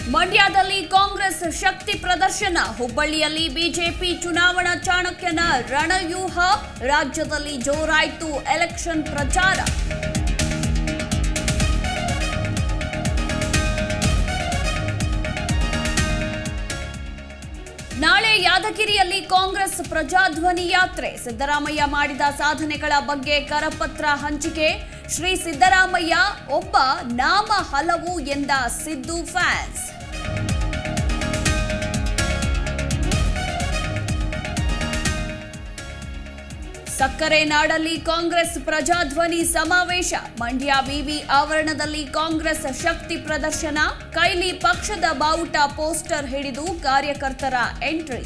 ಮಂಡ್ಯದಲ್ಲಿ ಕಾಂಗ್ರೆಸ್ ಶಕ್ತಿ ಪ್ರದರ್ಶನ ಹುಬ್ಬಳ್ಳಿಯಲ್ಲಿ ಬಿಜೆಪಿ ಚುನಾವಣಾ ಚಾಣಕ್ಯನ ರಣವ್ಯೂಹ ರಾಜ್ಯದಲ್ಲಿ ಜೋರಾಯಿತು ಎಲೆಕ್ಷನ್ ಪ್ರಚಾರ ನಾಳೆ ಯಾದಗಿರಿಯಲ್ಲಿ ಕಾಂಗ್ರೆಸ್ ಪ್ರಜಾಧ್ವನಿ ಯಾತ್ರೆ ಸಿದ್ದರಾಮಯ್ಯ ಮಾಡಿದ ಸಾಧನೆಗಳ ಬಗ್ಗೆ ಕರಪತ್ರ ಹಂಚಿಕೆ ಶ್ರೀ ಸಿದ್ದರಾಮಯ್ಯ ಒಬ್ಬ ನಾಮ ಹಲವು ಎಂದ ಸಿದ್ದು ಫ್ಯಾನ್ಸ್ ಸಕ್ಕರೆ ನಾಡಲ್ಲಿ ಕಾಂಗ್ರೆಸ್ ಪ್ರಜಾಧ್ವನಿ ಸಮಾವೇಶ ಮಂಡ್ಯ ವಿವಿ ಆವರಣದಲ್ಲಿ ಕಾಂಗ್ರೆಸ್ ಶಕ್ತಿ ಪ್ರದರ್ಶನ ಕೈಲಿ ಪಕ್ಷದ ಬಾವುಟ ಪೋಸ್ಟರ್ ಹಿಡಿದು ಕಾರ್ಯಕರ್ತರ ಎಂಟ್ರಿ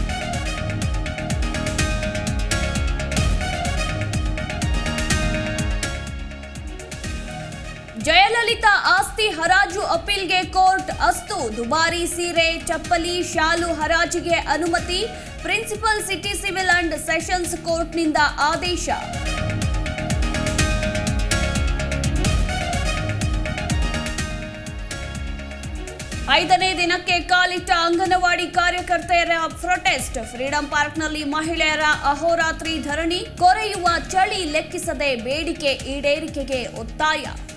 ಜಯಲಲಿತಾ ಆಸ್ತಿ ಹರಾಜು ಅಪೀಲ್ಗೆ ಕೋರ್ಟ್ ಅಸ್ತು ದುಬಾರಿ ಸೀರೆ ಚಪ್ಪಲಿ ಶಾಲು ಹರಾಜಿಗೆ ಅನುಮತಿ principal city civil and sessions ಕೋರ್ಟ್ನಿಂದ ಆದೇಶ ಐದನೇ ದಿನಕ್ಕೆ ಕಾಲಿಟ್ಟ ಅಂಗನವಾಡಿ ಕಾರ್ಯಕರ್ತೆಯರ ಪ್ರೊಟೆಸ್ಟ್ ಫ್ರೀಡಂ ಪಾರ್ಕ್ನಲ್ಲಿ ಮಹಿಳೆಯರ ಅಹೋರಾತ್ರಿ ಧರಣಿ ಕೊರೆಯುವ ಚಳಿ ಲೆಕ್ಕಿಸದೆ ಬೇಡಿಕೆ ಈಡೇರಿಕೆಗೆ ಒತ್ತಾಯ